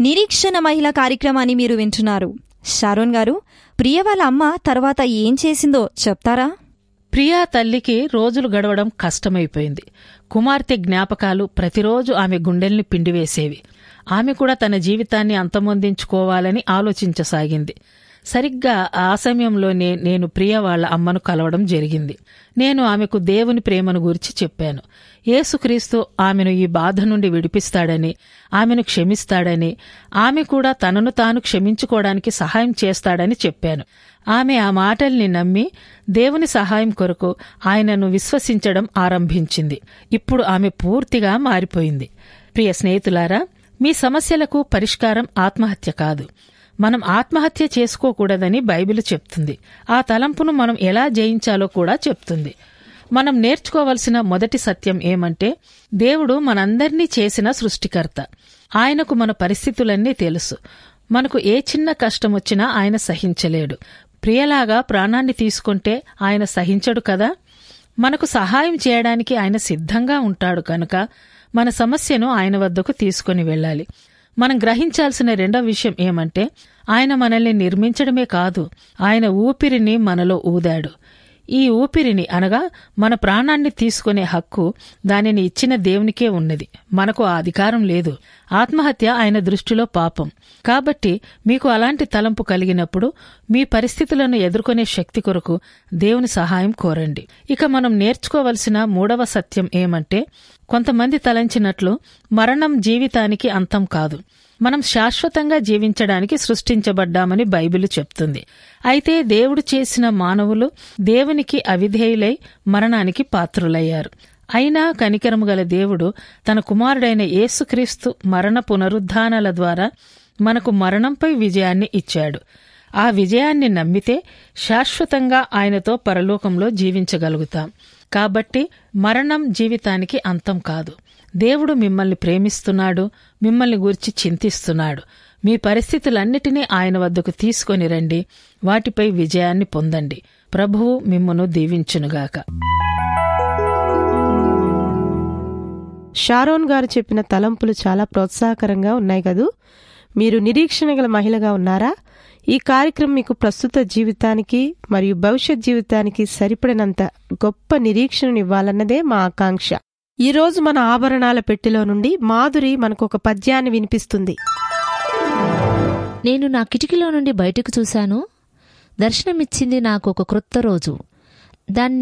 నిరీక్షణ మహిళ కార్యక్రమాన్ని మీరు వింటున్నారు షారోన్ గారు ప్రియ వాళ్ళ అమ్మ తర్వాత ఏం చేసిందో చెప్తారా ప్రియా తల్లికి రోజులు గడవడం కష్టమైపోయింది కుమార్తె జ్ఞాపకాలు ప్రతిరోజు ఆమె గుండెల్ని పిండివేసేవి ఆమె కూడా తన జీవితాన్ని అంతమొందించుకోవాలని ఆలోచించసాగింది సరిగ్గా ఆ సమయంలోనే నేను ప్రియ వాళ్ళ అమ్మను కలవడం జరిగింది నేను ఆమెకు దేవుని ప్రేమను గురించి చెప్పాను యేసుక్రీస్తు ఆమెను ఈ బాధ నుండి విడిపిస్తాడని ఆమెను క్షమిస్తాడని ఆమె కూడా తనను తాను క్షమించుకోవడానికి సహాయం చేస్తాడని చెప్పాను ఆమె ఆ మాటల్ని నమ్మి దేవుని సహాయం కొరకు ఆయనను విశ్వసించడం ఆరంభించింది ఇప్పుడు ఆమె పూర్తిగా మారిపోయింది ప్రియ స్నేహితులారా మీ సమస్యలకు పరిష్కారం ఆత్మహత్య కాదు మనం ఆత్మహత్య చేసుకోకూడదని బైబిల్ చెప్తుంది ఆ తలంపును మనం ఎలా జయించాలో కూడా చెప్తుంది మనం నేర్చుకోవలసిన మొదటి సత్యం ఏమంటే దేవుడు మనందర్నీ చేసిన సృష్టికర్త ఆయనకు మన పరిస్థితులన్నీ తెలుసు మనకు ఏ చిన్న కష్టం వచ్చినా ఆయన సహించలేడు ప్రియలాగా ప్రాణాన్ని తీసుకుంటే ఆయన సహించడు కదా మనకు సహాయం చేయడానికి ఆయన సిద్ధంగా ఉంటాడు కనుక మన సమస్యను ఆయన వద్దకు తీసుకుని వెళ్ళాలి మనం గ్రహించాల్సిన రెండవ విషయం ఏమంటే ఆయన మనల్ని నిర్మించడమే కాదు ఆయన ఊపిరిని మనలో ఊదాడు ఈ ఊపిరిని అనగా మన ప్రాణాన్ని తీసుకునే హక్కు దానిని ఇచ్చిన దేవునికే ఉన్నది మనకు ఆ అధికారం లేదు ఆత్మహత్య ఆయన దృష్టిలో పాపం కాబట్టి మీకు అలాంటి తలంపు కలిగినప్పుడు మీ పరిస్థితులను ఎదుర్కొనే శక్తి కొరకు దేవుని సహాయం కోరండి ఇక మనం నేర్చుకోవలసిన మూడవ సత్యం ఏమంటే కొంతమంది తలంచినట్లు మరణం జీవితానికి అంతం కాదు మనం శాశ్వతంగా జీవించడానికి సృష్టించబడ్డామని బైబిల్ చెప్తుంది అయితే దేవుడు చేసిన మానవులు దేవునికి అవిధేయులై మరణానికి పాత్రులయ్యారు అయినా కనికరము గల దేవుడు తన కుమారుడైన యేసుక్రీస్తు మరణ పునరుద్ధానాల ద్వారా మనకు మరణంపై విజయాన్ని ఇచ్చాడు ఆ విజయాన్ని నమ్మితే శాశ్వతంగా ఆయనతో పరలోకంలో జీవించగలుగుతాం కాబట్టి మరణం జీవితానికి అంతం కాదు దేవుడు మిమ్మల్ని ప్రేమిస్తున్నాడు మిమ్మల్ని గురించి చింతిస్తున్నాడు మీ పరిస్థితులన్నిటినీ ఆయన వద్దకు తీసుకొని రండి వాటిపై విజయాన్ని పొందండి ప్రభువు మిమ్మను దీవించునుగాక షారోన్ గారు చెప్పిన తలంపులు చాలా ప్రోత్సాహకరంగా ఉన్నాయి కదూ మీరు నిరీక్షణ గల మహిళగా ఉన్నారా ఈ కార్యక్రమం మీకు ప్రస్తుత జీవితానికి మరియు భవిష్యత్ జీవితానికి సరిపడినంత గొప్ప నిరీక్షణనివ్వాలన్నదే మా ఆకాంక్ష ఈ రోజు మన ఆభరణాల పెట్టెలో నుండి మాధురి మనకు ఒక పద్యాన్ని వినిపిస్తుంది నేను నా కిటికీలో నుండి బయటకు చూశాను దర్శనమిచ్చింది నాకు ఒక క్రొత్త రోజు దాన్ని